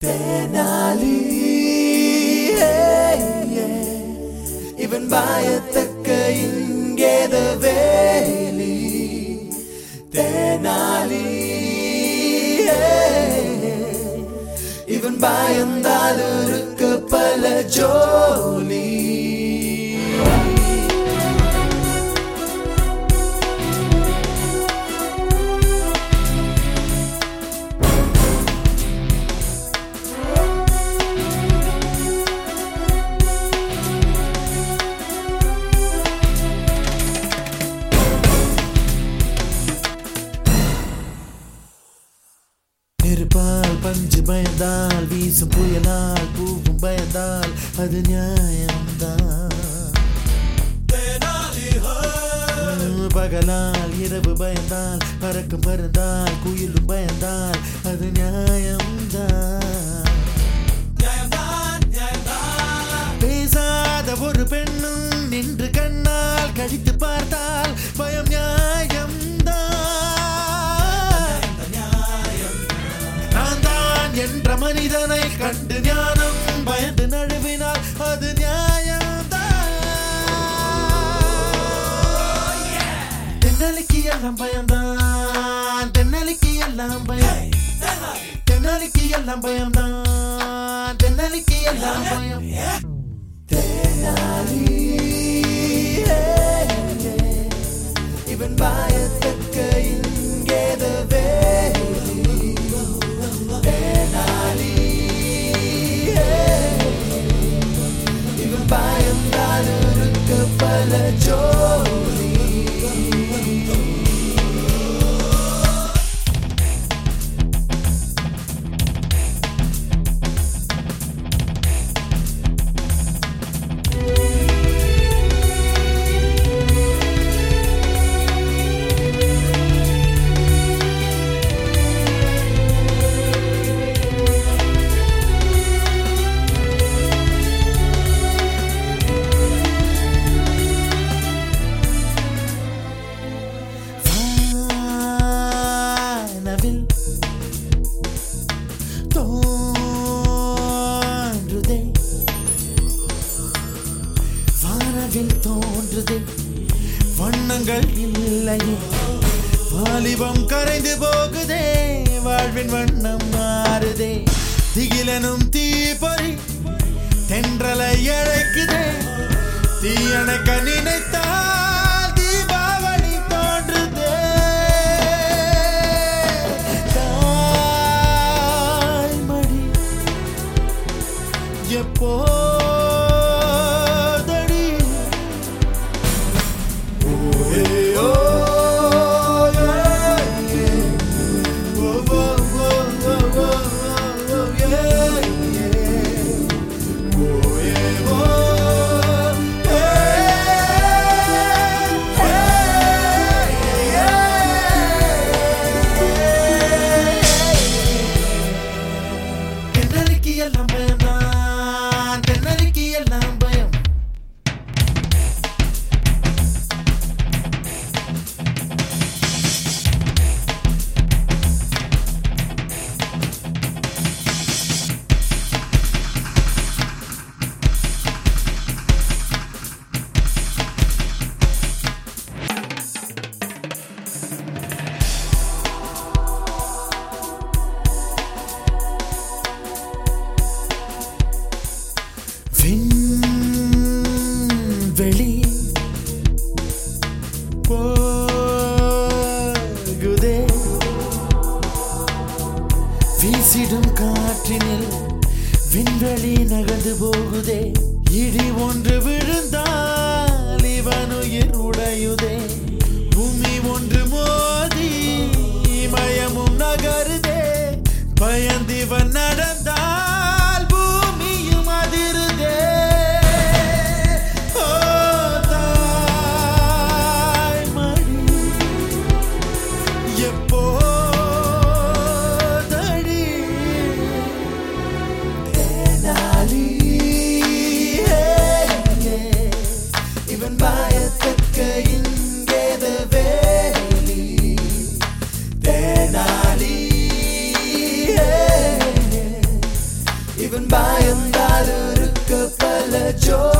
தேனாலி இவன் பாயத்தக்க இங்கேத வேலி தேனாலி இவன் பயந்தால் இருக்க பல ஜோலி நெருப்பால் பஞ்சு பயந்தால் வீசும் புயலால் பூவும் பயந்தால் அது நியாயம்தான் பகலால் இரவு பயந்தால் பறக்கும் பறந்தால் குயிலும் பயந்தால் அது நியாயம்தான் பேசாத ஒரு பெண்ணும் நின்று கண்ணால் கழித்து பார்த்தால் பயம் நியாயம்தான் நான் தான் என்ற மனிதனை கண்டு ஞானம் பயந்து நழுவினால் அது நியாயம்தான் தென்னலிக்கு எல்லாம் பயம்தான் தென்னலிக்கு எல்லாம் பயம் தென்னலிக்கு எல்லாம் பயம்தான் தென்னலிக்கு எல்லாம் பயம் தேனாலி இவன் பாயத்தக்க இங்கேத வேலி தேனாலி இவன் பயந்தால் இருக்க பல ஜோலி வானவில் தோன்றுதே வானவில் தோன்றுதே வண்ணங்கள் இல்லையே வாலிபம் கரைந்து போகுதே வாழ்வின் வண்ணம் மாறுதே திகிலனும் தீப்பொறி தென்றலை அழைக்குதே தீயணைக்க நினைத்தால் தீபாவளி தோன்றுதே தாய்மடி எப்போதடி ஓஹே ஓ ஏ, ஏ. ஓ, ஓ, ஓ, ஓ, ஓ, ஓ, ஏ, ஏ. ஓ, ஏ, ஓ, ஏ, தென்னலிக்கு எல்லாம் பயம்தான் தென்னலிக்கு எல்லாம் பயம் விண்வெளி போகுதே வீசிடும் காற்றினில் விண்வெளி நகர்ந்து போகுதே இடி ஒன்று விழுந்தால் இவன் உயிர் உடையுதே பூமி ஒன்று மோதி மயமும் நகருதே பயந்திவன் நடந்தால் பூமியும் அதிருதே ஓ தாய்மடி எப்போதடி தேனாலி இவன் பாயத்தக்க இங்கேத வேலி தேனாலி ஜோடி